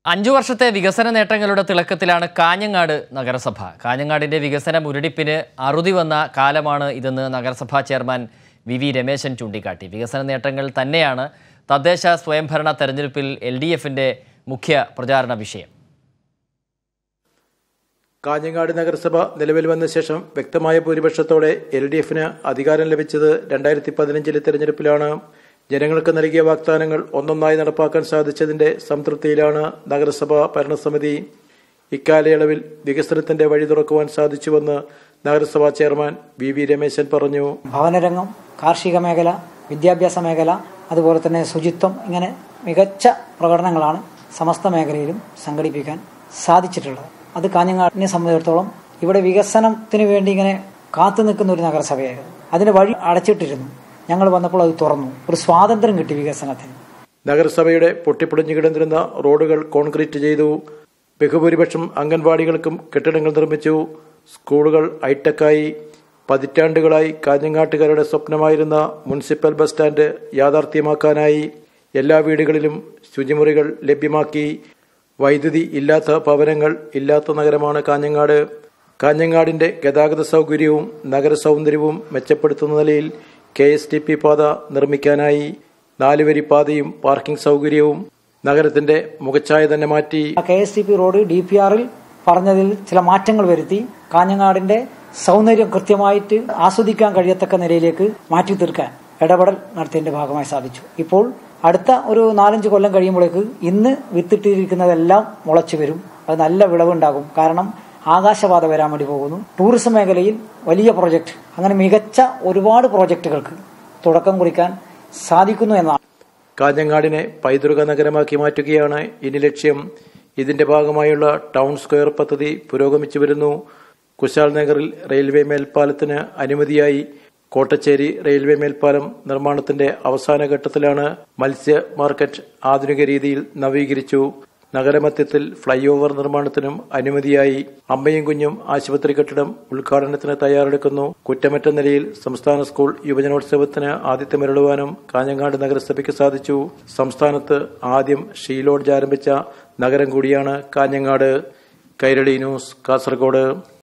അഞ്ചു വർഷത്തെ വികസന നേട്ടങ്ങളുടെ തിളക്കത്തിലാണ് കാഞ്ഞങ്ങാട് നഗരസഭ കാഞ്ഞങ്ങാടിന്റെ വികസന മുരടിപ്പിന് അറുതി വന്ന കാലമാണ് ഇതെന്ന് നഗരസഭാ ചെയർമാൻ വി വി രമേശൻ ചൂണ്ടിക്കാട്ടി വികസന നേട്ടങ്ങൾ തന്നെയാണ് തദ്ദേശ സ്വയംഭരണ തെരഞ്ഞെടുപ്പിൽ എൽ ഡി എഫിന്റെ മുഖ്യ പ്രചാരണ വിഷയം കാഞ്ഞങ്ങാട് നഗരസഭ നിലവിൽ വന്ന ശേഷം വ്യക്തമായ ഭൂരിപക്ഷത്തോടെ എൽ ഡി എഫിന് അധികാരം ലഭിച്ചത് രണ്ടായിരത്തി പതിനഞ്ചിലെ തെരഞ്ഞെടുപ്പിലാണ് ജനങ്ങൾക്ക് നൽകിയ വാഗ്ദാനങ്ങൾ ഒന്നൊന്നായി നടപ്പാക്കാൻ സാധിച്ചതിന്റെ സംതൃപ്തിയിലാണ് നഗരസഭ ഭരണസമിതി ഇക്കാലയളവിൽ വികസനത്തിന്റെ വഴി തുറക്കുവാൻ സാധിച്ചുവെന്ന് നഗരസഭാ ചെയർമാൻ വി വി രമേശൻ പറഞ്ഞു ഭവനരംഗം കാർഷിക മേഖല വിദ്യാഭ്യാസ മേഖല അതുപോലെ തന്നെ ശുചിത്വം ഇങ്ങനെ മികച്ച പ്രകടനങ്ങളാണ് സമസ്ത മേഖലയിലും സംഘടിപ്പിക്കാൻ സാധിച്ചിട്ടുള്ളത് അത് കാഞ്ഞങ്ങാടിനെ സംബന്ധിച്ചിടത്തോളം ഇവിടെ വികസനത്തിന് വേണ്ടി ഇങ്ങനെ കാത്തു നിൽക്കുന്ന ഒരു നഗരസഭയായിരുന്നു അതിന്റെ വഴി അടച്ചിട്ടിരുന്നു ഞങ്ങൾ വന്നപ്പോൾ അത് തുറന്നു ഒരു സ്വാതന്ത്ര്യം കിട്ടി വികസനത്തിന് നഗരസഭയുടെ പൊട്ടിപ്പൊളിഞ്ഞു കിടന്നിരുന്ന റോഡുകൾ കോൺക്രീറ്റ് ചെയ്തു ബഹുഭൂരിപക്ഷം അംഗൻവാടികൾക്കും കെട്ടിടങ്ങൾ നിർമ്മിച്ചു സ്കൂളുകൾ ഹൈടെക്കായി പതിറ്റാണ്ടുകളായി കാഞ്ഞങ്ങാട്ടുകാരുടെ സ്വപ്നമായിരുന്ന മുനിസിപ്പൽ ബസ് സ്റ്റാൻഡ് യാഥാർത്ഥ്യമാക്കാനായി എല്ലാ വീടുകളിലും ശുചിമുറികൾ ലഭ്യമാക്കി വൈദ്യുതി ഇല്ലാത്ത ഭവനങ്ങൾ ഇല്ലാത്ത നഗരമാണ് കാഞ്ഞങ്ങാട് കാഞ്ഞങ്ങാടിന്റെ ഗതാഗത സൗകര്യവും നഗര സൗന്ദര്യവും മെച്ചപ്പെടുത്തുന്ന നിലയിൽ കെ എസ് ടി പി പാത നിർമ്മിക്കാനായി നാലുവരി പാതയും പാർക്കിംഗ് സൗകര്യവും നഗരത്തിന്റെ മുഖച്ഛായ തന്നെ മാറ്റി K S T P road D P ആറിൽ പറഞ്ഞതിൽ ചില മാറ്റങ്ങൾ വരുത്തി കാഞ്ഞങ്ങാടിന്റെ സൗന്ദര്യം കൃത്യമായിട്ട് ആസ്വദിക്കാൻ കഴിയത്തക്ക നിലയിലേക്ക് മാറ്റി തീർക്കാൻ ഇടപെടൽ നടത്തിയതിന്റെ ഭാഗമായി സാധിച്ചു ഇപ്പോൾ അടുത്ത ഒരു നാലഞ്ച് കൊല്ലം കഴിയുമ്പോഴേക്ക് ഇന്ന് വിത്തിട്ടിരിക്കുന്നതെല്ലാം മുളച്ചു വരും അത് നല്ല വിളവുണ്ടാകും കാരണം ആകാശപാത വരാൻ വേണ്ടി പോകുന്നു ടൂറിസം മേഖലയിൽ വലിയ പ്രൊജക്ട് അങ്ങനെ മികച്ച ഒരുപാട് പ്രോജക്റ്റുകൾക്ക് തുടക്കം കുറിക്കാൻ സാധിക്കുന്നു എന്നാണ് കാഞ്ഞങ്ങാടിനെ പൈതൃക നഗരമാക്കി മാറ്റുകയാണ് ഇനി ലക്ഷ്യം ഇതിന്റെ ഭാഗമായുള്ള ടൗൺ സ്ക്വയർ പദ്ധതി പുരോഗമിച്ചു വരുന്നു കുശാൽ നഗറിൽ റെയിൽവേ മേൽപ്പാലത്തിന് അനുമതിയായി കോട്ടച്ചേരി റെയിൽവേ മേൽപ്പാലം നിർമ്മാണത്തിന്റെ അവസാന ഘട്ടത്തിലാണ് മത്സ്യ മാർക്കറ്റ് ആധുനിക രീതിയിൽ നവീകരിച്ചു നഗരമധ്യത്തിൽ ഫ്ളൈ ഓവർ നിർമ്മാണത്തിനും അനുമതിയായി അമ്മയും കുഞ്ഞും ആശുപത്രി കെട്ടിടം ഉദ്ഘാടനത്തിന് തയ്യാറെടുക്കുന്നു കുറ്റമറ്റ നിലയിൽ സംസ്ഥാന സ്കൂൾ യുവജനോത്സവത്തിന് ആതിഥ്യമരുളുവാനും കാഞ്ഞങ്ങാട് നഗരസഭയ്ക്ക് സാധിച്ചു സംസ്ഥാനത്ത് ആദ്യം ഷീ ലോഡ്ജ് ആരംഭിച്ച നഗരം കൂടിയാണ് കാഞ്ഞങ്ങാട് കൈരളി ന്യൂസ് കാസർഗോഡ്